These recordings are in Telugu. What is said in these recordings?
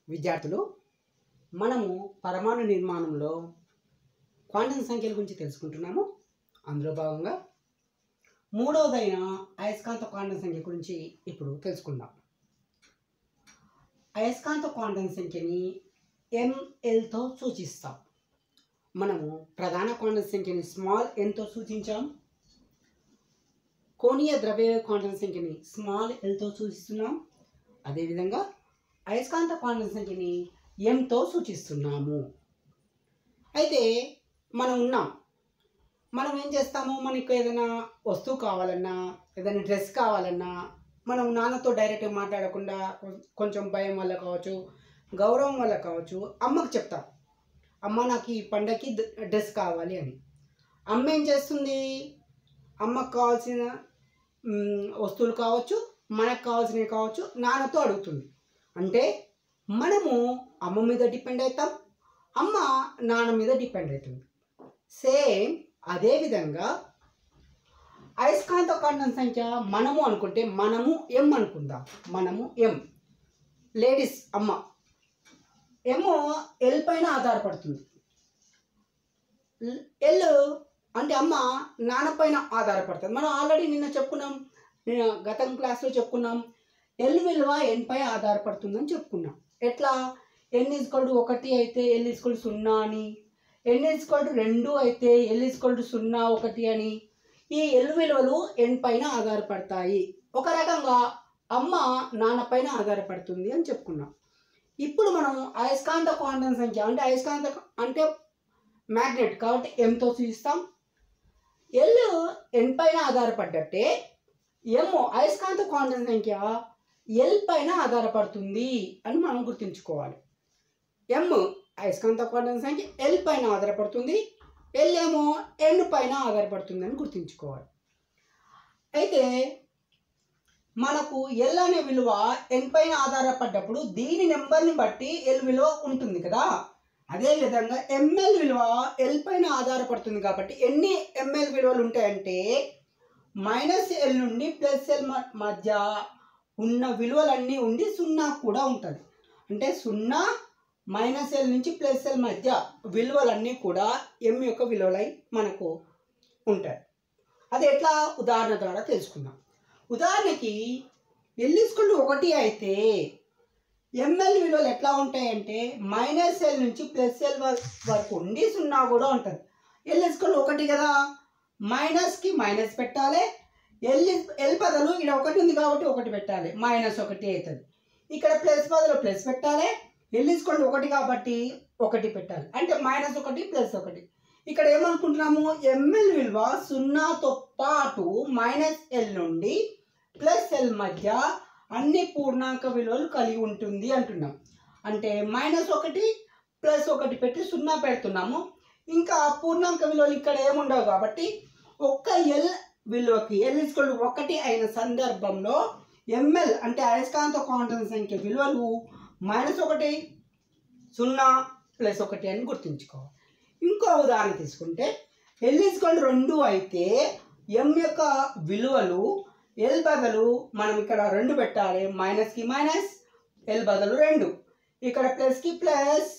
విద్యార్థులు మనము పరమాణు నిర్మాణంలో క్వాంటం సంఖ్యల గురించి తెలుసుకుంటున్నాము అందులో భాగంగా మూడవదైన అయస్కాంత క్వాంటం సంఖ్య గురించి ఇప్పుడు తెలుసుకుందాం అయస్కాంత క్వాంటం సంఖ్యని ఎంఎల్తో సూచిస్తాం మనము ప్రధాన క్వాంటం సంఖ్యని స్మాల్ ఎన్తో సూచించాం కోణీయ ద్రవ్య క్వాంటం సంఖ్యని స్మాల్ ఎల్తో సూచిస్తున్నాం అదేవిధంగా అయస్కాంత క్వాంటం సంఖ్యని ఎంతో సూచిస్తున్నాము అయితే మనం ఉన్నాం మనం ఏం చేస్తాము మనకు ఏదైనా వస్తువు కావాలన్నా ఏదైనా డ్రెస్ కావాలన్నా మనం నాన్నతో డైరెక్ట్గా మాట్లాడకుండా కొంచెం భయం వల్ల కావచ్చు గౌరవం వల్ల కావచ్చు అమ్మకు చెప్తాం అమ్మ నాకు ఈ పండగకి డ్రెస్ కావాలి అని అమ్మ ఏం చేస్తుంది అమ్మకు కావాల్సిన మ్, వస్తువులు కావచ్చు మనకు కావాల్సినవి కావచ్చు నాన్నతో అడుగుతుంది అంటే మనము అమ్మ మీద డిపెండ్ అవుతాం అమ్మ నాన్న మీద డిపెండ్ అవుతుంది సేమ్ అదేవిధంగా అయస్కాంత కాండం సంఖ్య మనము అనుకుంటే మనము ఎం అనుకుందాం మనము ఎం లేడీస్ అమ్మ ఎమ్ ఎల్ పైన ఆధారపడుతుంది ఎల్ అంటే అమ్మ నాన్న పైన ఆధారపడుతుంది మనం ఆల్రెడీ నిన్న చెప్పుకున్నాం నిన్న గతం క్లాస్లో చెప్పుకున్నాం ఎల్ విలువ ఎన్ పై ఆధారపడుతుందని చెప్పుకున్నాం ఎట్లా ఎన్ ఈజ్కొల్డ్ ఒకటి అయితే ఎల్ ఈజ్కొల్డ్ సున్నా అని ఎన్ ఈజ్కొల్డ్ రెండు అయితే ఎల్ ఈజ్కొల్డ్ సున్నా ఒకటి అని ఈ ఎల్ విలువలు ఎన్ పైన ఆధారపడతాయి ఒక రకంగా అమ్మ నాన్న పైన ఆధారపడుతుంది అని చెప్పుకున్నాం ఇప్పుడు మనం అయస్కాంత క్వాంటం సంఖ్య అంటే అయస్కాంత అంటే మ్యాగ్నెట్ కాబట్టి ఎంతో సూచిస్తాం ఎల్ ఎన్ పైన ఆధారపడ్డట్టే ఎమ్ అయస్కాంత క్వాంటం సంఖ్య ఎల్ పైన ఆధారపడుతుంది అని మనం గుర్తుంచుకోవాలి ఎమ్ అయస్కాంత క్వాంటం సంఖ్య ఎల్ పైన ఆధారపడుతుంది ఎల్ ఏమో ఎన్ పైన ఆధారపడుతుంది అని గుర్తుంచుకోవాలి అయితే మనకు ఎల్ అనే విలువ ఎన్ పైన ఆధారపడ్డప్పుడు దీని నెంబర్ని బట్టి ఎల్ విలువ ఉంటుంది కదా అదేవిధంగా ఎంఎల్ విలువ ఎల్ పైన ఆధారపడుతుంది కాబట్టి ఎన్ని ఎంఎల్ విలువలు ఉంటాయంటే మైనస్ ఎల్ నుండి ప్లస్ ఎల్ మధ్య ఉన్న విలువలన్నీ ఉండి సున్నా కూడా ఉంటుంది అంటే సున్నా మైనస్ ఎల్ నుంచి ప్లస్ ఎల్ మధ్య విలువలన్నీ కూడా ఎం యొక్క విలువలై మనకు ఉంటాయి అది ఎట్లా ఉదాహరణ ద్వారా తెలుసుకుందాం ఉదాహరణకి ఎల్ ఇస్కుల్ ఒకటి అయితే ఎంఎల్ విలువలు ఎట్లా ఉంటాయంటే మైనస్ ఎల్ నుంచి ప్లస్ ఎల్ వరకు ఉండి సున్నా కూడా ఉంటుంది ఎల్ ఇస్కుల్ ఒకటి కదా మైనస్కి మైనస్ పెట్టాలి ఎల్ ఎల్ బదులు ఇక్కడ ఒకటి ఉంది కాబట్టి ఒకటి పెట్టాలి మైనస్ ఒకటి అవుతుంది ఇక్కడ ప్లస్ బదులు ప్లస్ పెట్టాలి ఎల్ ఇస్కుల్ ఒకటి కాబట్టి ఒకటి పెట్టాలి అంటే మైనస్ ఒకటి ప్లస్ ఒకటి ఇక్కడ ఏమనుకుంటున్నాము ఎంఎల్ విలువ సున్నాతో పాటు మైనస్ ఎల్ నుండి ప్లస్ ఎల్ మధ్య అన్ని పూర్ణాంక విలువలు కలిగి ఉంటుంది అంటున్నాం అంటే మైనస్ ఒకటి ప్లస్ ఒకటి పెట్టి సున్నా పెడుతున్నాము ఇంకా పూర్ణాంక విలువలు ఇక్కడ ఏముండవు కాబట్టి ఒక్క ఎల్ విలువకి ఎల్ ఇస్కొల్ ఒకటి అయిన సందర్భంలో ఎంఎల్ అంటే అయస్కాంత క్వాంటం సంఖ్య విలువలు మైనస్ ఒకటి సున్నా ప్లస్ ఒకటి అని గుర్తుంచుకోవాలి ఇంకో ఉదాహరణ తీసుకుంటే ఎల్ ఇస్కొల్ రెండు అయితే ఎం యొక్క విలువలు ఎల్ బదులు మనం ఇక్కడ రెండు పెట్టాలి మైనస్కి మైనస్ ఎల్ బదులు రెండు ఇక్కడ ప్లస్కి ప్లస్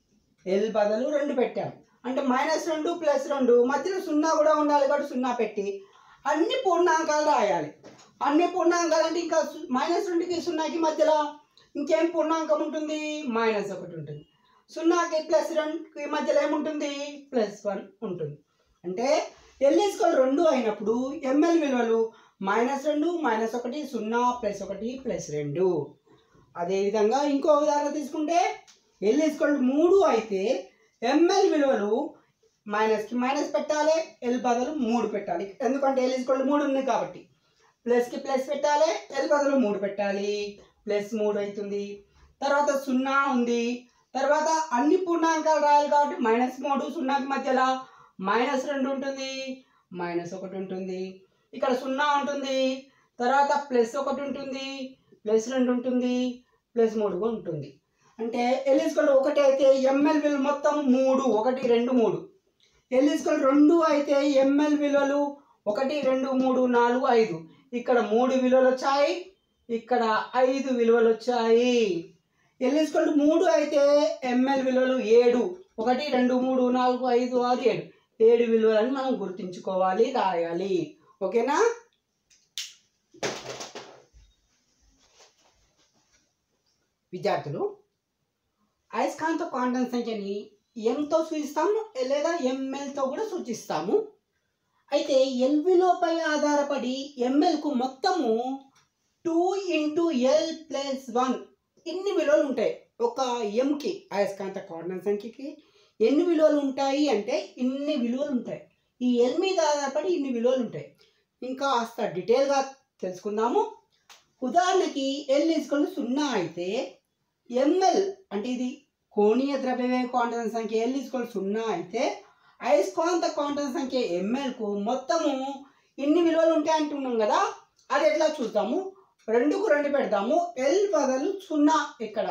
ఎల్ బదులు రెండు పెట్టాం అంటే మైనస్ రెండు ప్లస్ రెండు మధ్యలో సున్నా కూడా ఉండాలి కాబట్టి సున్నా పెట్టి అన్ని పూర్ణాంకాలు రాయాలి అన్ని పూర్ణాంకాలు అంటే ఇంకా సు- మైనస్ రెండుకి సున్నాకి మధ్యలో ఇంకేం పూర్ణాంకం ఉంటుంది మైనస్ ఒకటి ఉంటుంది సున్నాకి ప్లస్ రెండుకి మధ్యలో ఏముంటుంది ప్లస్ వన్ ఉంటుంది అంటే ఎల్ ఈస్కోల్ రెండు అయినప్పుడు ఎంఎల్ విలువలు మైనస్ రెండు మైనస్ ఒకటి సున్నా ప్లస్ ఒకటి ప్లస్ రెండు అదేవిధంగా ఇంకో ఉదాహరణ తీసుకుంటే ఎల్ ఈస్కోల్ మూడు అయితే ఎంఎల్ విలువలు మైనస్కి మైనస్ పెట్టాలి ఎల్ బదులు మూడు పెట్టాలి ఎందుకంటే ఎల్ ఈస్కోల్ మూడు ఉంది కాబట్టి ప్లస్కి ప్లస్ పెట్టాలి ఎల్ బదులు మూడు పెట్టాలి ప్లస్ మూడు అవుతుంది తర్వాత సున్నా ఉంది తర్వాత అన్ని పూర్ణాంకాలు రాయాలి కాబట్టి మైనస్ మూడు సున్నాకి మధ్యలో మైనస్ రెండు ఉంటుంది మైనస్ ఒకటి ఉంటుంది ఇక్కడ సున్నా ఉంటుంది తర్వాత ప్లస్ ఒకటి ఉంటుంది ప్లస్ రెండు ఉంటుంది ప్లస్ మూడు కూడా ఉంటుంది అంటే ఎల్ ఈస్కోల్ ఒకటి అయితే ఎంఎల్ విలువ మొత్తం మూడు ఒకటి రెండు మూడు ఎల్ ఈస్కోల్ రెండు అయితే ఎంఎల్ విలువలు ఒకటి రెండు మూడు నాలుగు ఐదు ఇక్కడ మూడు విలువలు వచ్చాయి ఇక్కడ ఐదు విలువలు వచ్చాయి ఎల్ ఈక్వల్ టు మూడు అయితే ఎంఎల్ విలువలు ఏడు ఒకటి రెండు మూడు నాలుగు ఐదు ఆరు ఏడు ఏడు విలువలని మనం గుర్తుంచుకోవాలి రాయాలి ఓకేనా విద్యార్థులు అయస్కాంత క్వాంటం సంఖ్యని ఎంతో సూచిస్తాము లేదా ఎంఎల్తో కూడా సూచిస్తాము అయితే ఎల్ విలువపై ఆధారపడి ఎంఎల్కు మొత్తము two into L plus one ఇన్ని విలువలు ఉంటాయి ఒక ఎంకి అయస్కాంత క్వాంటం సంఖ్యకి ఎన్ని విలువలు ఉంటాయి అంటే ఇన్ని విలువలు ఉంటాయి ఈ ఎల్ మీద ఆధారపడి ఇన్ని విలువలు ఉంటాయి ఇంకా కాస్త డీటెయిల్గా తెలుసుకుందాము ఉదాహరణకి ఎల్ ఈజ్కొని సున్నా అయితే ఎంఎల్ అంటే ఇది కోణీయ ద్రవ్యవేగ క్వాంటం సంఖ్య ఎల్ ఈజ్కొని సున్నా అయితే అయస్కాంత క్వాంటం సంఖ్య ఎంఎల్కు మొత్తము ఇన్ని విలువలు ఉంటాయి అంటున్నాం కదా అది ఎట్లా చూద్దాము రెండుకు రెండు పెడదాము ఎల్ బదులు సున్నా ఇక్కడ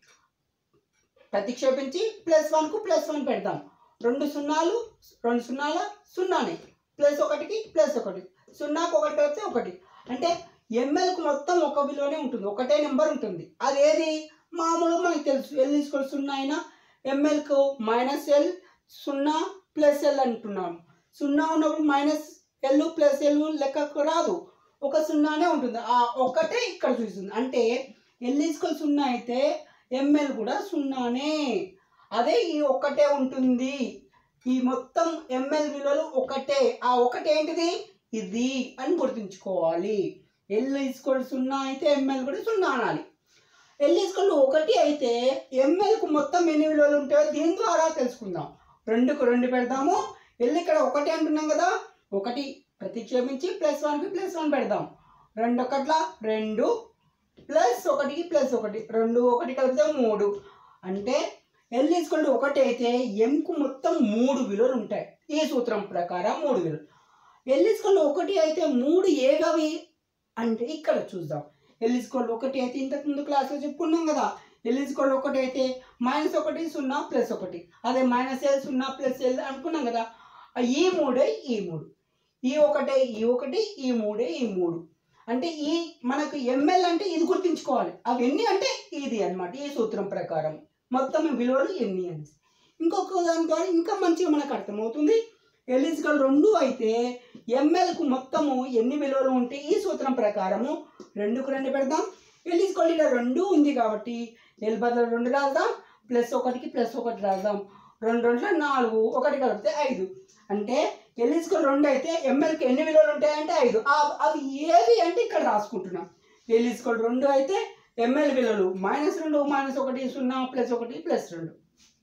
ప్రతిక్షేపించి ప్లస్ వన్కు ప్లస్ వన్ పెడదాం రెండు సున్నాలు రెండు సున్నాల సున్నానే ప్లస్ ఒకటికి ప్లస్ ఒకటి సున్నాకు ఒకటి కలిపితే ఒకటి అంటే ఎంఎల్కు మొత్తం ఒక విలువనే ఉంటుంది ఒకటే నెంబర్ ఉంటుంది అదేది మామూలుగా మనకు తెలుసు ఎల్ ఈస్క్వల్ సున్నా అయినా ఎంఎల్కు మైనస్ ఎల్ సున్నా ప్లస్ ఎల్ అంటున్నాం సున్నా ఉన్నప్పుడు మైనస్ ఎల్ ప్లస్ ఎల్ లెక్కకు రాదు ఒక సున్నానే ఉంటుంది ఆ ఒకటే ఇక్కడ చూస్తుంది అంటే ఎల్ ఈస్క్వల్ సున్నా అయితే ఎంఎల్ కూడా సున్నానే అదే ఈ ఒక్కటే ఉంటుంది ఈ మొత్తం ఎంఎల్ విలువలు ఒకటే ఆ ఒకటి ఏంటిది ఇది అని గుర్తుంచుకోవాలి ఎల్ ఈస్క్వల్ సున్నా అయితే ఎంఎల్ కూడా సున్నా అనాలి ఎల్ ఈస్క్వల్ ఒకటి అయితే ఎంఎల్కు మొత్తం ఎన్ని విలువలు ఉంటాయో దీని ద్వారా తెలుసుకుందాం రెండుకు రెండు పెడదాము ఎల్ ఇక్కడ ఒకటి అంటున్నాం కదా ఒకటి ప్రతిక్షేపించి ప్లస్ వన్కి ప్లస్ వన్ పెడదాం రెండు ఒకట్ల రెండు ప్లస్ ఒకటికి ప్లస్ ఒకటి రెండు ఒకటి కలిపితే మూడు అంటే ఎల్ ఈస్క్వల్ ఒకటి అయితే ఎంకు మొత్తం మూడు విలువలు ఉంటాయి ఈ సూత్రం ప్రకారం మూడు విలువలు ఎల్ ఈస్క్వల్ ఒకటి అయితే మూడు ఏగవి అంటే ఇక్కడ చూద్దాం ఎల్ ఈస్క్వల్ ఒకటి అయితే ఇంతకు ముందు క్లాస్లో చెప్పుకున్నాం కదా ఎల్ ఈస్క్వల్ ఒకటి అయితే మైనస్ ఒకటి సున్నా ప్లస్ ఒకటి అదే మైనస్ ఎల్ సున్నా ప్లస్ ఎల్ అనుకున్నాం కదా ఆ ఈ మూడే ఈ మూడు ఈ ఒకటే ఈ ఒకటి ఈ మూడే ఈ మూడు అంటే ఈ మనకు ఎంఎల్ అంటే ఇది గుర్తుంచుకోవాలి అవి ఎన్ని అంటే ఇది అన్నమాట ఈ సూత్రం ప్రకారం మొత్తం విలువలు ఎన్ని అని ఇంకొక దాని ద్వారా ఇంకా మంచిగా మనకు అర్థమవుతుంది ఎలిజికల్ రెండు అయితే ఎంఎల్కు మొత్తము ఎన్ని విలువలు ఉంటే ఈ సూత్రం ప్రకారము రెండుకు రెండు పెడదాం ఎలిజికల్ ఇక్కడ రెండు ఉంది కాబట్టి ఎల్ బదులు రెండు రాద్దాం ప్లస్ ఒకటికి ప్లస్ ఒకటి రాద్దాం రెండు రెండులో నాలుగు ఒకటి కలిపితే ఐదు అంటే ఎలిజికల్ రెండు అయితే ఎంఎల్కి ఎన్ని విలువలు ఉంటాయంటే ఐదు ఆ- అవి ఏవి అంటే ఇక్కడ రాసుకుంటున్నాం ఎలిజికల్ రెండు అయితే ఎంఎల్ విలువలు మైనస్ రెండు మైనస్ ఒకటి సున్నా ప్లస్ ఒకటి ప్లస్ రెండు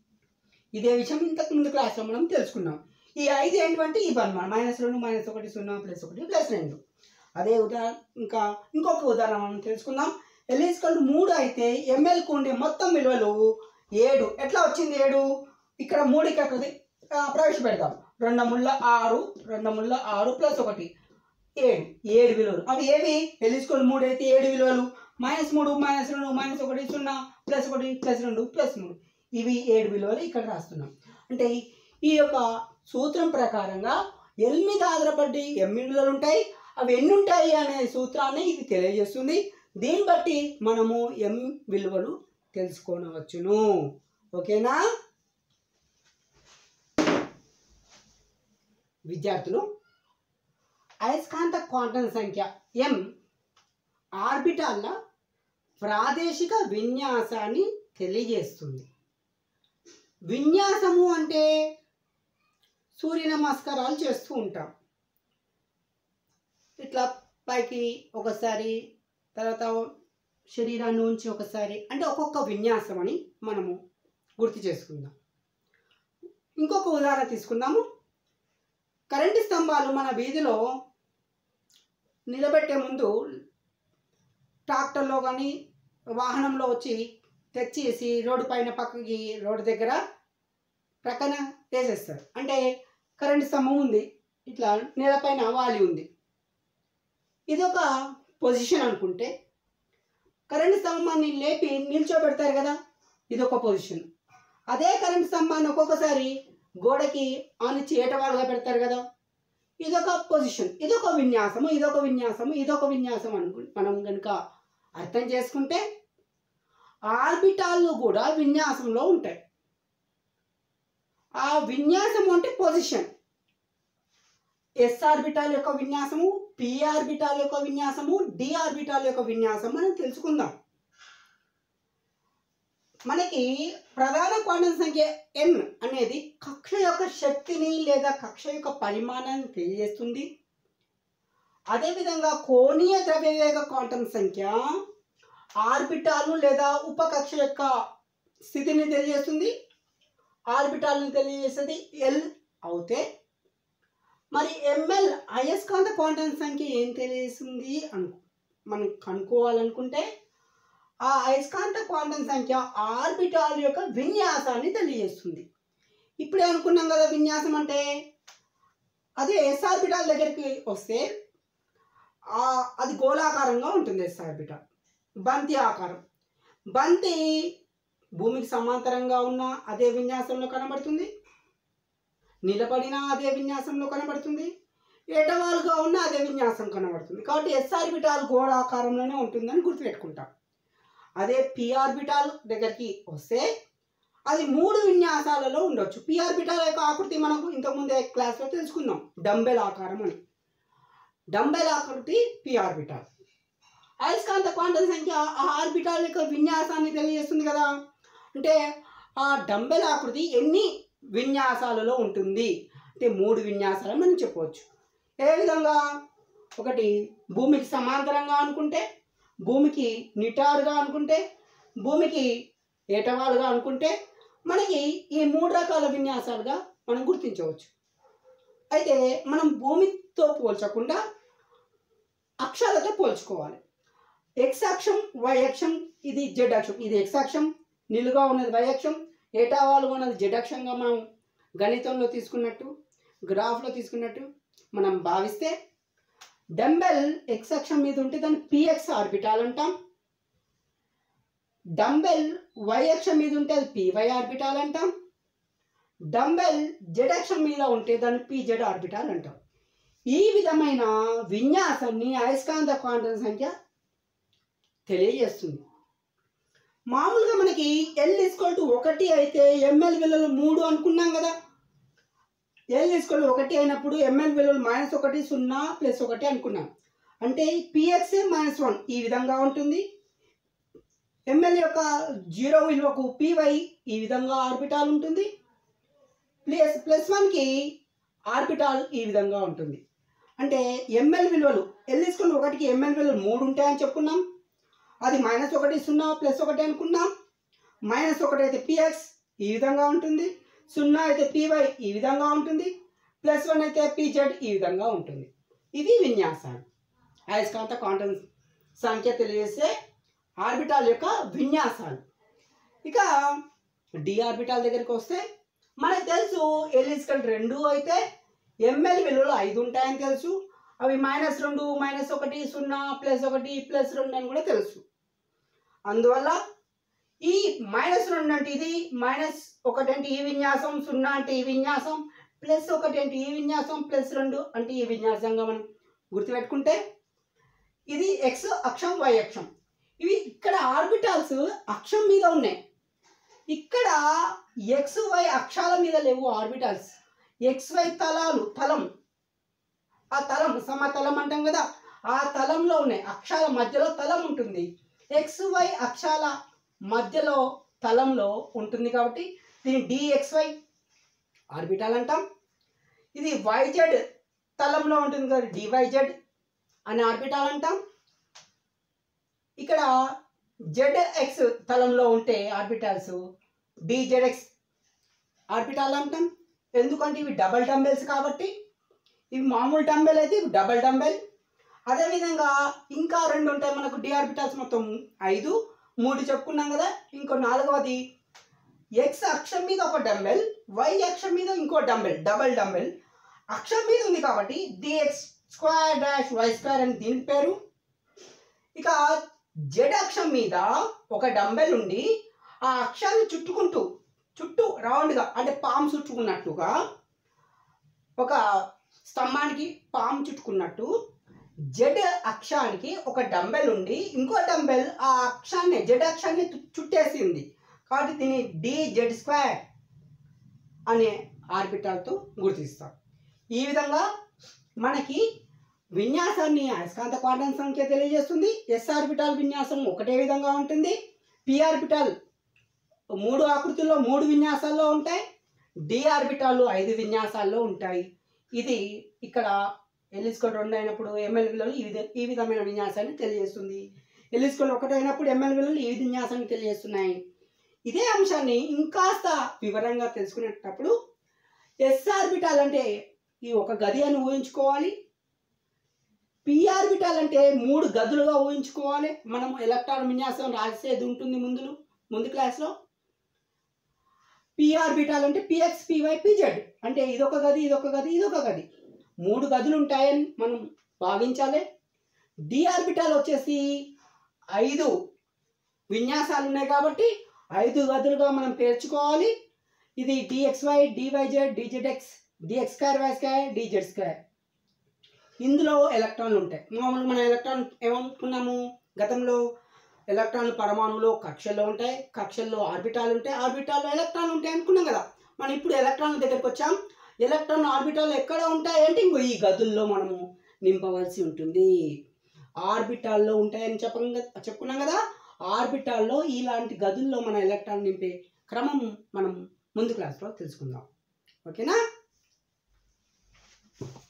ఇదే విషయం ఇంతకు ముందు క్లాస్లో మనం తెలుసుకున్నాం ఈ ఐదు ఏంటంటే ఇవి అన్నమాట మైనస్ రెండు మైనస్ ఒకటి సున్నా ప్లస్ ఒకటి ప్లస్ రెండు అదే ఉదాహరణ ఇంకా ఇంకొక ఉదాహరణ మనం తెలుసుకుందాం ఎలిజికల్ మూడు అయితే ఎంఎల్కు ఉండే మొత్తం విలువలు ఏడు ఎట్లా వచ్చింది ఏడు ఇక్కడ మూడు ఇక్కడ ఆ, ప్రవేశపెడతాం రెండు ముళ్ళ ఆరు రెండు ముళ్ళ ఆరు ప్లస్ ఒకటి ఏడు ఏడు విలువలు అవి ఏవి ఎలిజికల్ మూడు అయితే ఏడు విలువలు మైనస్ మూడు మైనస్ రెండు మైనస్ ఒకటి సున్నా ప్లస్ ఒకటి ప్లస్ రెండు ప్లస్ మూడు ఇవి ఏడు విలువలు ఇక్కడ రాస్తున్నాం అంటే ఈ యొక్క సూత్రం ప్రకారంగా ఎల్ మీద ఆధారపడి ఎన్ని విలువలు ఉంటాయి అవి ఎన్ని ఉంటాయి అనే సూత్రాన్ని ఇది తెలియజేస్తుంది దీన్ని బట్టి మనము ఎం విలువలు తెలుసుకోనవచ్చును ఓకేనా విద్యార్థులు అయస్కాంత క్వాంటం సంఖ్య ఎం ఆర్బిటాల్ల ప్రాదేశిక విన్యాసాన్ని తెలియజేస్తుంది విన్యాసము అంటే సూర్య నమస్కారాలు చేస్తూ ఉంటాం ఇట్లా పైకి ఒకసారి తర్వాత శరీరాన్ని ఉంచి ఒకసారి అంటే ఒక్కొక్క విన్యాసం అని మనము గుర్తు చేసుకుందాం ఇంకొక ఉదాహరణ తీసుకుందాము కరెంటు స్తంభాలు మన వీధిలో నిలబెట్టే ముందు ట్రాక్టర్లో కానీ వాహనంలో వచ్చి తెచ్చేసి రోడ్డు పైన పక్కకి రోడ్డు దగ్గర ప్రక్కన వేసేస్తారు అంటే కరెంటు స్తంభం ఉంది ఇట్లా నేలపైన వాలి ఉంది ఇది ఒక పొజిషన్ అనుకుంటే కరెంటు స్తంభాన్ని లేపి నిల్చోబెడతారు కదా ఇది ఒక పొజిషన్ అదే కరెంటు స్తంభాన్ని ఒక్కొక్కసారి గోడకి ఆనిచ్చి ఏటవాలుగా పెడతారు కదా ఇదొక పొజిషన్ ఇదొక విన్యాసము ఇదొక విన్యాసము ఇదొక విన్యాసం అనుకు మనం కనుక అర్థం చేసుకుంటే ఆర్బిటాల్లు కూడా విన్యాసంలో ఉంటాయి ఆ విన్యాసం అంటే పొజిషన్ ఎస్ ఆర్బిటాల్ యొక్క విన్యాసము పి ఆర్బిటాల్ యొక్క విన్యాసము డి ఆర్బిటాల్ యొక్క విన్యాసం మనం తెలుసుకుందాం మనకి ప్రధాన క్వాంటం సంఖ్య ఎన్ అనేది కక్ష యొక్క శక్తిని లేదా కక్ష యొక్క పరిమాణాన్ని తెలియజేస్తుంది అదేవిధంగా కోణీయ ద్రవ్యవేగ క్వాంటం సంఖ్య ఆర్బిటాల్ను లేదా ఉపకక్ష యొక్క స్థితిని తెలియజేస్తుంది ఆర్బిటాల్ని తెలియజేసేది ఎల్ అవుతే మరి ఎంఎల్ అయస్కాంత క్వాంటం సంఖ్య ఏం తెలియజేస్తుంది అను మనం కనుక్కోవాలనుకుంటే ఆ అయస్కాంత క్వాంటం సంఖ్య ఆర్బిటాల్ యొక్క విన్యాసాన్ని తెలియజేస్తుంది ఇప్పుడే అనుకున్నాం కదా విన్యాసం అంటే అదే ఎస్ ఆర్బిటాల్ దగ్గరికి వస్తే ఆ, అది గోళాకారంగా ఉంటుంది ఎస్ ఆర్బిటాల్ బంతి ఆకారం బంతి భూమికి సమాంతరంగా ఉన్న అదే విన్యాసంలో కనబడుతుంది నిలబడిన అదే విన్యాసంలో కనబడుతుంది ఎటవాలుగా ఉన్న అదే విన్యాసం కనబడుతుంది కాబట్టి ఎస్ ఆర్బిటాల్ గోళాకారంలోనే ఉంటుందని గుర్తుపెట్టుకుంటాం అదే పి ఆర్బిటాల్ దగ్గరికి వస్తే అది మూడు విన్యాసాలలో ఉండొచ్చు పి ఆర్బిటాల్ యొక్క ఆకృతి మనకు ఇంతకుముందే క్లాస్లో తెలుసుకుందాం డంబెల్ ఆకారం అని డంబెల్ ఆకృతి పి ఆర్బిటాల్ అయస్కాంత క్వాంటం సంఖ్య ఆ ఆర్బిటాల్ యొక్క విన్యాసాన్ని తెలియజేస్తుంది కదా అంటే ఆ డంబెల్ ఆకృతి ఎన్ని విన్యాసాలలో ఉంటుంది అంటే మూడు విన్యాసాలు మనం చెప్పవచ్చు ఏ విధంగా ఒకటి భూమికి సమాంతరంగా అనుకుంటే భూమికి నిటారుగా అనుకుంటే భూమికి ఏటవాలుగా అనుకుంటే మనకి ఈ మూడు రకాల విన్యాసాలుగా మనం గుర్తించవచ్చు అయితే మనం భూమితో పోల్చకుండా అక్షాలతో పోల్చుకోవాలి ఎక్స్ అక్షం వై అక్షం ఇది జెడ్ అక్షం ఇది ఎక్స్ అక్షం నిలుగా ఉన్నది వై అక్షం ఏటావాలుగా ఉన్నది జెడ్ అక్షంగా మనం గణితంలో తీసుకున్నట్టు గ్రాఫ్లో తీసుకున్నట్టు మనం భావిస్తే డంబెల్ ఎక్స్ అక్షం మీద ఉంటే దాన్ని పిఎక్స్ ఆర్బిటాల్ అంటాం డంబెల్ వై అక్షం మీద ఉంటే అది పివై ఆర్బిటాల్ అంటాం డంబెల్ జెడ్ అక్షం మీద ఉంటే దాన్ని పిజెడ్ ఆర్బిటాల్ అంటాం ఈ విధమైన విన్యాసాన్ని అయస్కాంత క్వాంటం సంఖ్య తెలియజేస్తుంది మామూలుగా మనకి ఎల్ ఈక్వల్ టు ఒకటి అయితే ఎంఎల్ విలువలు మూడు అనుకున్నాం కదా ఎల్ ఈక్వల్ ఒకటి అయినప్పుడు ఎంఎల్ విలువలు మైనస్ ఒకటి సున్నా ప్లస్ ఒకటి అనుకున్నాం అంటే పిఎక్సే మైనస్ వన్ ఈ విధంగా ఉంటుంది ఎంఎల్ యొక్క జీరో విలువకు పివై ఈ విధంగా ఆర్బిటాల్ ఉంటుంది ప్లస్ ప్లస్ వన్కి ఆర్బిటాల్ ఈ విధంగా ఉంటుంది అంటే ఎంఎల్ విలువలు ఎల్ ఈక్వల్ ఒకటికి ఎంఎల్ విలువలు మూడు ఉంటాయని చెప్పుకున్నాం అది మైనస్ ఒకటి సున్నా ప్లస్ ఒకటి అనుకున్నాం మైనస్ ఒకటి అయితే పిఎక్స్ ఈ విధంగా ఉంటుంది సున్నా అయితే పివై ఈ విధంగా ఉంటుంది ప్లస్ వన్ అయితే పిజెడ్ ఈ విధంగా ఉంటుంది ఇవి విన్యాసాలు అయస్కాంత క్వాంటం సంఖ్య తెలియజేసే ఆర్బిటాల్ యొక్క విన్యాసాలు ఇక డి ఆర్బిటాల్ దగ్గరికి వస్తే మనకు తెలుసు ఎలిస్కల్ రెండు అయితే ఎంఎల్ విలువలు ఐదు ఉంటాయని తెలుసు అవి మైనస్ రెండు మైనస్ ఒకటి సున్నా ప్లస్ ఒకటి ప్లస్ రెండు అని కూడా తెలుసు అందువల్ల ఈ మైనస్ రెండు అంటే ఇది మైనస్ ఒకటి అంటే ఈ విన్యాసం సున్నా అంటే ఈ విన్యాసం ప్లస్ ఒకటి అంటే ఈ విన్యాసం ప్లస్ రెండు అంటే ఈ విన్యాసంగా మనం గుర్తుపెట్టుకుంటే ఇది ఎక్స్ అక్షం వై అక్షం ఇవి ఇక్కడ ఆర్బిటాల్స్ అక్షం మీద ఉన్నాయి ఇక్కడ ఎక్స్ వై అక్షాల మీద లేవు ఆర్బిటాల్స్ ఎక్స్ వై తలాలు తలం ఆ తలం సమతలం అంటాం కదా ఆ తలంలో ఉన్నాయి అక్షాల మధ్యలో తలం ఉంటుంది ఎక్స్ వై అక్షాల మధ్యలో తలంలో ఉంటుంది కాబట్టి దీన్ని డిఎక్స్వై ఆర్బిటాల్ అంటాం ఇది వైజెడ్ తలంలో ఉంటుంది కదా డివైజెడ్ అని ఆర్బిటాల్ అంటాం ఇక్కడ జెడ్ ఎక్స్ తలంలో ఉంటే ఆర్బిటాల్స్ డిజెడ్ఎక్స్ ఆర్బిటాల్ అంటాం ఎందుకంటే ఇవి డబల్ డంబెల్స్ కాబట్టి ఇవి మామూలు డంబెల్ అయితే ఇవి డబల్ డంబెల్ అదేవిధంగా ఇంకా రెండు ఉంటాయి మనకు డి ఆర్బిటాల్స్ మొత్తం ఐదు మూడు చెప్పుకున్నాం కదా ఇంకో నాలుగవది ఎక్స్ అక్షం మీద ఒక డంబెల్ వై అక్షం మీద ఇంకో డంబెల్ డబల్ డంబెల్ అక్షం మీద ఉంది కాబట్టి DX square dash Y square అని దీని పేరు ఇక జెడ్ అక్షం మీద ఒక డంబెల్ ఉండి ఆ అక్షాన్ని చుట్టుకుంటూ చుట్టూ రౌండ్గా అంటే పాము చుట్టుకున్నట్టుగా ఒక స్తంభానికి పాము చుట్టుకున్నట్టు జెడ్ అక్షానికి ఒక డంబెల్ ఉండి ఇంకో డంబెల్ ఆ అక్షాన్ని జెడ్ అక్షాన్ని టు- చుట్టేసింది కాబట్టి దీన్ని డి జెడ్ స్క్వేర్ అనే ఆర్బిటాల్తో గుర్తిస్తాం ఈ విధంగా మనకి విన్యాసాన్ని అయస్కాంత క్వాంటం సంఖ్య తెలియజేస్తుంది ఎస్ ఆర్బిటాల్ విన్యాసం ఒకటే విధంగా ఉంటుంది పి ఆర్బిటాల్ మూడు ఆకృతుల్లో మూడు విన్యాసాల్లో ఉంటాయి డి ఆర్బిటాలు ఐదు విన్యాసాల్లో ఉంటాయి ఇది ఇక్కడ ఎలిస్కోట్ రెండు అయినప్పుడు ఎంఎల్ విలువలు ఈ విధ ఈ విధమైన విన్యాసాన్ని తెలియజేస్తుంది ఎలిస్కోట్ ఒకటి అయినప్పుడు ఎంఎల్ విలువలు ఈ విన్యాసాన్ని తెలియజేస్తున్నాయి ఇదే అంశాన్ని ఇంకాస్త వివరంగా తెలుసుకునేటప్పుడు ఎస్ ఆర్బిటాల్ అంటే ఈ ఒక గది అని ఊహించుకోవాలి పి ఆర్బిటాల్ అంటే మూడు గదులుగా ఊహించుకోవాలి మనం ఎలక్ట్రాన్ విన్యాసం రాసేది ఉంటుంది ముందు ముందు క్లాస్లో పి ఆర్బిటాల్ అంటే పిఎక్స్ పివై పిజెడ్ అంటే ఇదొక గది ఇదొక గది ఇదొక గది మూడు గదులు ఉంటాయని మనం భావించాలి డి ఆర్బిటాల్ వచ్చేసి ఐదు విన్యాసాలు ఉన్నాయి కాబట్టి ఐదు గదులుగా మనం పేర్చుకోవాలి ఇది DXY DYZ DZX DX square Y square DZ square ఇందులో ఎలక్ట్రాన్లు ఉంటాయి మామూలుగా మనం ఎలక్ట్రాన్ ఏమనుకున్నాము గతంలో ఎలక్ట్రాన్లు పరమాణువులు కక్షల్లో ఉంటాయి కక్షల్లో ఆర్బిటాలు ఉంటాయి ఆర్బిటాల్లో ఎలక్ట్రాన్లు ఉంటాయి అనుకున్నాం కదా మనం ఇప్పుడు ఎలక్ట్రాన్ల దగ్గరికి వచ్చాం ఎలక్ట్రాన్ ఆర్బిటాల్ ఎక్కడ ఉంటాయి అంటే ఇంకో ఈ గదుల్లో మనము నింపవలసి ఉంటుంది ఆర్బిటాల్లో ఉంటాయని చెప్పంగా చెప్పుకున్నాం కదా ఆర్బిటాల్లో ఇలాంటి గదుల్లో మన ఎలక్ట్రాన్ నింపే క్రమం మనం ముందు క్లాస్లో తెలుసుకుందాం ఓకేనా